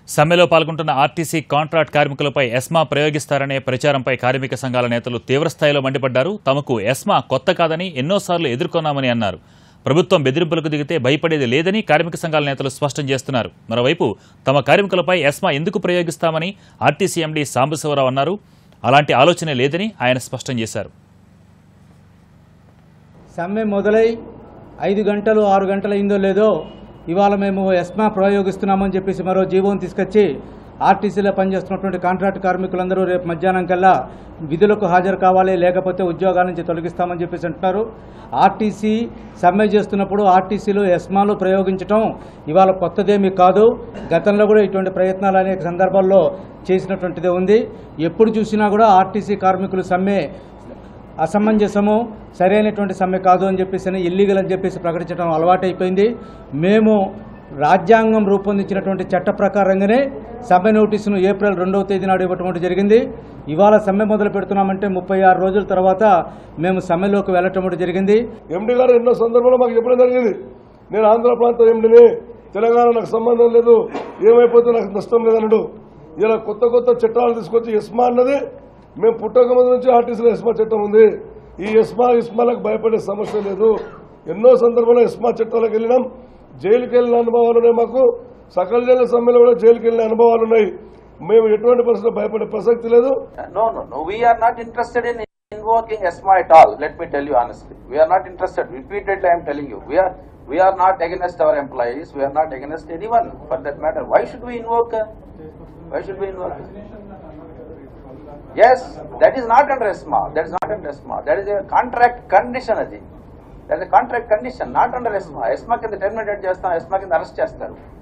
సమ్మెలో పాల్గొంటున్న RTC contract కార్మికులపై ఎస్మా ప్రయోగిస్తారనే ప్రచారంపై కార్మిక సంఘాల నేతలు తీవ్రస్థాయిలో మండిపడ్డారు తమకు ఎస్మా కొత్త కాదని ఎన్నోసార్లు ఎదుర్కొన్నామని అన్నారు ప్రభుత్వం బెదిరింపులకు దిగితే భయపడేది లేదని కార్మిక సంఘాల నేతలు స్పష్టం చేస్తున్నారు మరోవైపు తమ కార్మికులపై ఎస్మా ఎందుకు ప్రయోగిస్తామని ఆర్టీసీ ఎండీ సాంబశివరావు అన్నారు అలాంటి ఆలోచనే లేదని ఆయన స్పష్టం చేశారు సమ్మె మొదలై ఐదు గంటలు ఆరు గంటలు అయిందో లేదో ఇవాళ మేము ఎస్మా ప్రయోగిస్తున్నామని చెప్పేసి మరో జీవోని తీసుకొచ్చి ఆర్టీసీలో పనిచేస్తున్నటువంటి కాంట్రాక్ట్ కార్మికులందరూ రేపు మధ్యాహ్నం కల్లా విధులకు హాజరు కావాలి లేకపోతే ఉద్యోగాల నుంచి తొలగిస్తామని చెప్పేసి అంటున్నారు ఆర్టీసీ సమ్మె చేస్తున్నప్పుడు ఆర్టీసీలో ఎస్మాలు ప్రయోగించడం ఇవాళ కొత్తదేమీ కాదు గతంలో కూడా ఇటువంటి ప్రయత్నాలు అనేక సందర్భాల్లో చేసినటువంటిదే ఉంది ఎప్పుడు చూసినా కూడా ఆర్టీసీ కార్మికులు సమ్మె అసమంజసము సరైనటువంటి సమ్మె కాదు అని చెప్పేసి అని ఇల్లీగల్ అని చెప్పేసి ప్రకటించడం అలవాటైపోయింది మేము రాజ్యాంగం రూపొందించినటువంటి చట్ట ప్రకారంగానే సమ్మె నోటీసును ఏప్రిల్ రెండవ తేదీ నాడు ఇవ్వటం జరిగింది ఇవాళ సమ్మె మొదలు పెడుతున్నామంటే ముప్పై ఆరు రోజుల తర్వాత మేము సమ్మెలోకి వెళ్ళటం జరిగింది ఎండి గారు ఎన్నో సందర్భాల్లో మాకు చెప్పడం జరిగింది నేను ఆంధ్ర ప్రాంత ఎండిని తెలంగాణ నాకు సంబంధం లేదు ఏమైపోతే నాకు నష్టం లేదన్నాడు ఇలా కొత్త కొత్త చట్టాలు తీసుకొచ్చి ఎస్మా అన్నది మేము పుట్టక ముందు నుంచి ఆర్టీసీలో ఎస్మా చట్టం ఉంది ఈ ఎస్మా ఇస్మాలకు భయపడే సమస్య లేదు ఎన్నో సందర్భాల్లో ఎస్మా చట్టాలకు వెళ్ళినాం జైలుకి వెళ్ళిన అనుభవాలు ఉన్నాయి మాకు సకల జైలు సమ్మెలో కూడా జైలుకి వెళ్ళిన అనుభవాలు ఉన్నాయి మేము ఎటువంటి పరిస్థితుల్లో భయపడే ప్రసక్తి లేదు No, no, no. We are not interested in invoking ESMA at all. Let me tell you honestly. We are not interested. Repeatedly, I am telling you. We are we are not against our employees. We are not against anyone for that matter. Why should we invoke? uh, why should we invoke? Yes, that is not under ESMA. That is not under ESMA. That is a contract condition. అది that is a contract condition, not under ESMA. ESMA కింద terminate చేస్తాం ESMA కింద arrest చేస్తారు